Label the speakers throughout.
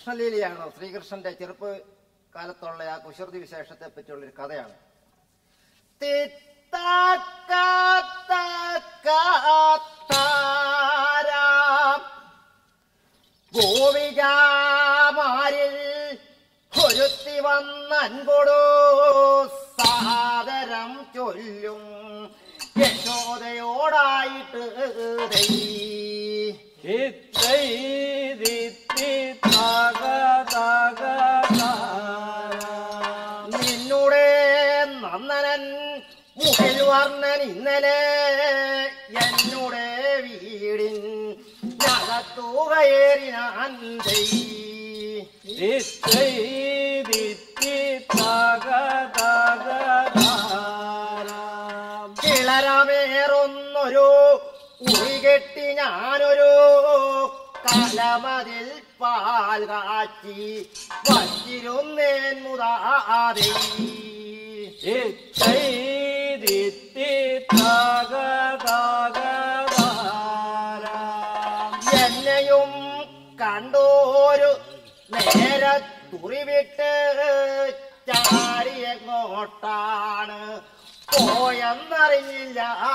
Speaker 1: കൃഷ്ണലീലയാണോ ശ്രീകൃഷ്ണന്റെ ചെറുപ്പ് കാലത്തുള്ള ആ കുശൃതി വിശേഷത്തെ പറ്റിയുള്ള ഒരു കഥയാണ് തിത്തക്കത്തക്കാരാം ഗോവികാമാരിൽ ഒരുത്തി വന്നൻകൊടു സാദരം ചൊല്ലും യശോദയോടായിട്ട് ദൈ.
Speaker 2: ഇത്തൈ ദിത്തി തക തക താരാം.
Speaker 1: നിന്നുടെ നന്ദനൻ മുകിൽ വർണ്ണൻ ഇന്നലെ എന്നുടെ വീടിൻ ഞകത്തുകയേറിനാൻ ദൈ.
Speaker 2: ഇത്തൈ ദിത്തി തക തക താരാം.
Speaker 1: കിളരമേറുന്നൊരു ഉറികെട്ടി ഞാനൊരു കലമതിൽ പാൽ കാച്ചി വച്ചിരുന്നേൻ മുതാതെ
Speaker 2: ഇത്തൈ ദിത്തി തക തക താരാം.
Speaker 1: എന്നെയും കണ്ടോരു നേരെ തുറിവിട്ട് ചാടിയെങ്ങോട്ടാണ് പോയെന്നറിയില്ല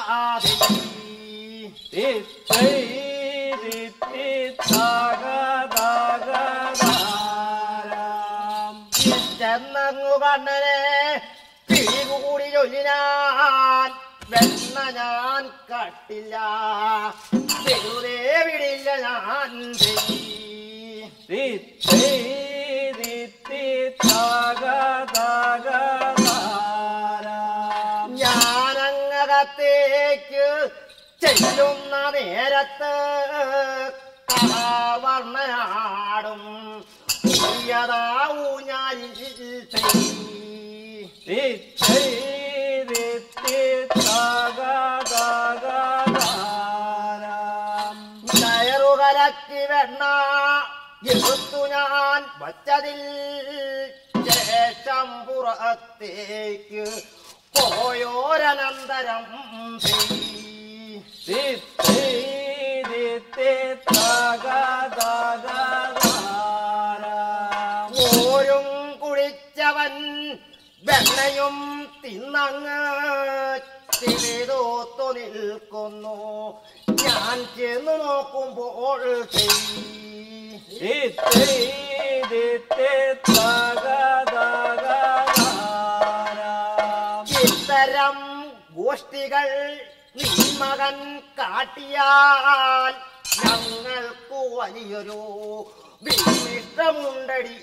Speaker 2: ഇത്തൈ ദിത്തി തക തക താരാം.
Speaker 1: ചെന്നങ്ങു കണ്ണനെ പിടികൂടി ചൊല്ലിനാൻ വെണ്ണ ഞാൻ കട്ടില്ല വെറുതെ വിടില്ല ഞാൻ ദൈ.
Speaker 2: ദിത്തി ദിത്തി തക തക താരാം.
Speaker 1: ഞാനങ്ങകത്തേക്ക് ചെല്ലുന്ന നേരത്ത് വർണ്ണനാടും ഊഞ്ഞാലിൽ
Speaker 2: ദിത്തി ദിത്തി തക തക താരാം.
Speaker 1: കയറുകലക്കി വെണ്ണ എടുത്തു ഞാൻ വച്ചതിൽ ശേഷം പുറത്തേക്ക് പോയോരനന്തരം
Speaker 2: ദിത്തി ദിത്തി തക തക താരാം.
Speaker 1: ഓരും കുടിച്ചവൻ വെണ്ണയും തിന്നങ്ങ് തിരിതോത്തു നിൽക്കുന്നു ഞാൻ ചെന്നു നോക്കുമ്പോൾ
Speaker 2: ദിത്തി ദിത്തി തക തക താരാം.
Speaker 1: ഇത്തരം ഗോഷ്ഠികൾ നീ മകൻ കാട്ടിയാൽ ഞങ്ങൾക്കു വലിയൊരു വിമിഷ്ടമുണ്ടടി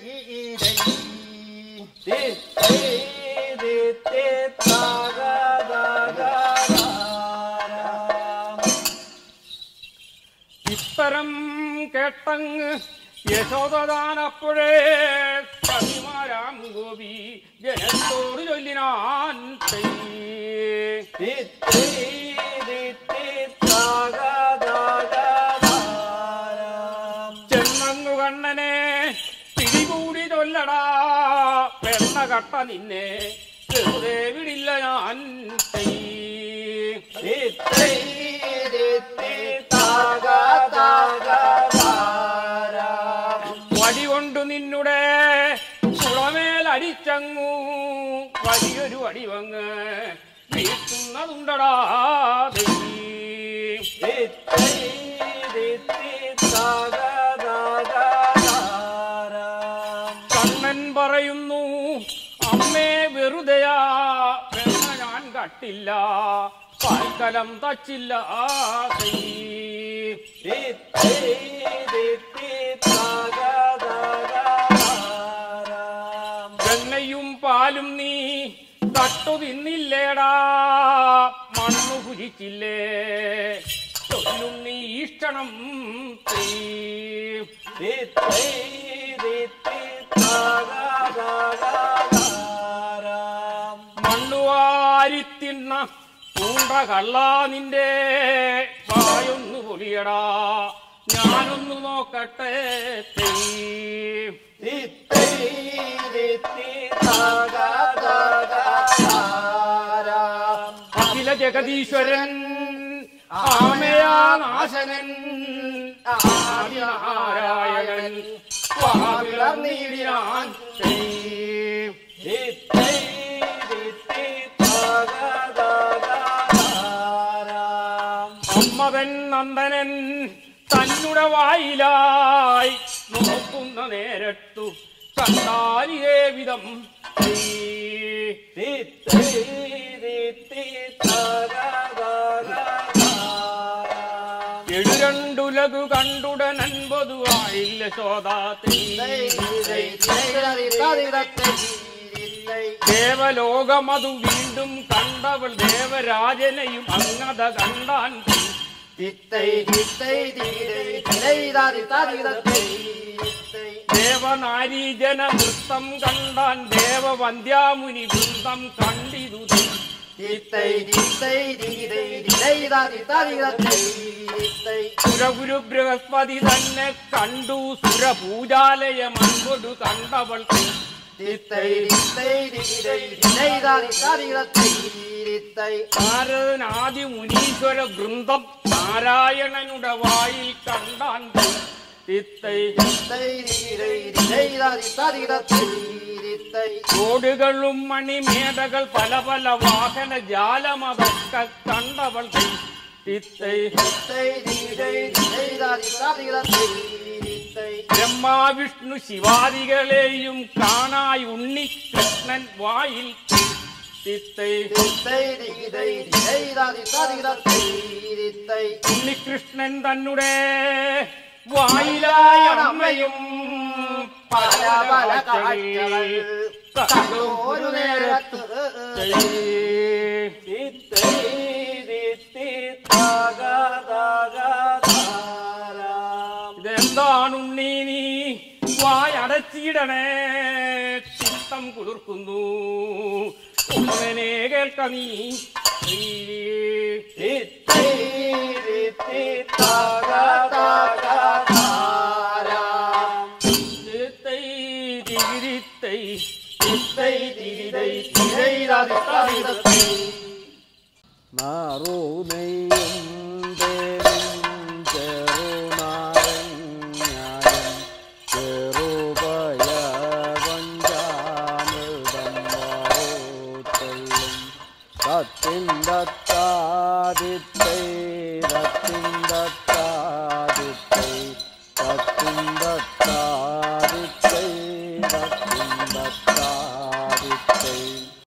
Speaker 2: ദിത്തി ദിത്തി തക തക താരാം.
Speaker 3: ഇത്തരം കേട്ടങ്ങ് യശോദാനപ്പോഴേ സതിമാരാം ഗോപി ജനത്തോട് ചൊല്ലിനാൻ തൈ.
Speaker 2: ദിത്തി ദിത്തി തക തക താരാം.
Speaker 3: ചെന്നങ്ങു കണ്ണനെ പിടികൂടി ചൊല്ലടാ പെണ്ണ കട്ട നിന്നെ വെറുതെ വിടില്ല ഞാൻ തൈ.
Speaker 2: ദിത്തി ദിത്തി തക തക താരാം.
Speaker 3: വടി കൊണ്ടു നിന്നുടെ കുളമേൽ അടിച്ചങ്ങു വലിയൊരു അടിവങ്ങ് വീട്ടുന്നതുണ്ടടാ ദൈ.
Speaker 2: ദിത്തി ദിത്തി തക തക താരാം.
Speaker 3: കണ്ണൻ പറയുന്നു അമ്മേ വെറുതെയാ പെണ്ണ ഞാൻ കട്ടില്ല പാൽക്കലം തച്ചില്ല ദൈ.
Speaker 2: ദിത്തി ദിത്തി തക തക താരാം.
Speaker 3: വെണ്ണയും പാലും നീ തട്ടു തിന്നില്ലേടാ മണ്ണു കുരിച്ചില്ലേ ചൊല്ലും നീ ഇഷ്ടണം തീ.
Speaker 2: ദിത്തി ദിത്തി തക തക താരാം.
Speaker 3: മണ്ണുവാരിത്തിന്ന പൂണ്ട കള്ള നിന്റെ വായൊന്നു പൊളിയടാ ഞാനൊന്നു നോക്കട്ടെ തീ.
Speaker 2: ദിത്തി ദിത്തി തക തക താരാം.
Speaker 3: അഖില ജഗദീശ്വരൻ ആമയാ നാശനൻ ആദിനാരായണൻ പാവിളർന്നിടിനാൻ തൈ.
Speaker 2: ദിത്തൈ ദിത്തി താക താക താരാം.
Speaker 3: അമ്മവൻ നന്ദനൻ തന്നുടെ വായിലായി നോക്കുന്ന നേരത്തു കണ്ടാലിയേ വിധം തൈ.
Speaker 2: ദിത്തൈ ദിത്തി താക താക താരാം.
Speaker 3: എഴുരണ്ടുലകു കണ്ടുടൻ അൻപതു ആയില്ല ശോതാത്തൈ ദേവലോകമതു വീണ്ടും കണ്ടവൾ ദേവരാജനെയും അങ്ങത കണ്ടാൻ ദേവനാരീജന നൃത്തം കണ്ടാൻ ദേവവന്ധ്യാമുനി വൃന്ദം കണ്ടിതു സുരഗുരു ബൃഹസ്പതി തന്നെ കണ്ടു സുരപൂജാലയം അൻപൊടു കണ്ടവൾ നാരദനാദി മുനീശ്വര വൃന്ദം നാരായണനുടെ വായിൽ കണ്ടാൻ തിത്തൈ കോടുകളും മണിമേടകൾ പല പല വാഹന ജാലമതൊക്കെ കണ്ടവൾ തിത്തൈ ബ്രഹ്മാവിഷ്ണു ശിവാദികളെയും കാണായി ഉണ്ണികൃഷ്ണൻ വായിൽ തിത്തൈ ഉണ്ണികൃഷ്ണൻ തന്നെ വായിലായ അമ്മയും പല പല കാഴ്ചകൾ കണ്ടു ഒരു നേരത്ത്
Speaker 2: ദിത്തൈ ദിത്തി താക താക താരാം.
Speaker 3: ഇതെന്താണുണ്ണീ നീ വായടച്ചിടണേ ചിത്തം കുളിർക്കുന്നു ഉള്ളവനെ കേൾക്ക നീ
Speaker 2: ദിത്തൈ ദിത്തി താക താക താരാം.
Speaker 3: തിരുത്തൈ തിരിത്തൈ തിരുത്തൈ തിരിതൈ തിരൈതൈ
Speaker 2: മറുനെയ്യും തേനും ചെറുനാരങ്ങായും ചെറുപയ പഞ്ചാമൃതം വാറുത്തള്ളും സത്തിൻ ദത്താദിത്യ